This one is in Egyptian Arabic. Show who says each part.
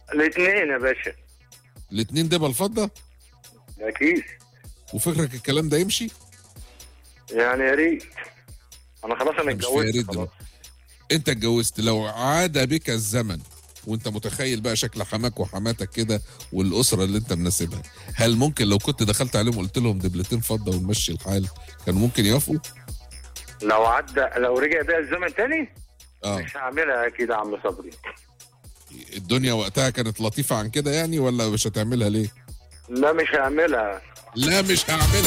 Speaker 1: الاثنين يا باشا
Speaker 2: الاتنين دبل الفضه
Speaker 1: اكيد
Speaker 2: وفكرك الكلام ده يمشي
Speaker 1: يعني يا ريت انا خلاص انا
Speaker 2: مش يا ريت
Speaker 1: اتجوزت خلاص
Speaker 2: دلوقتي. انت اتجوزت لو عاد بك الزمن وانت متخيل بقى شكل حماك وحماتك كده والاسره اللي انت مناسبها هل ممكن لو كنت دخلت عليهم قلت لهم دبلتين فضه ونمشي الحال كانوا ممكن يوافقوا
Speaker 1: لو عدى لو رجع بيها الزمن تاني
Speaker 2: اه
Speaker 1: مش هعملها اكيد يا عم صبري
Speaker 2: الدنيا وقتها كانت لطيفه عن كده يعني ولا مش هتعملها ليه
Speaker 1: لا مش هعملها
Speaker 2: لا مش هعملها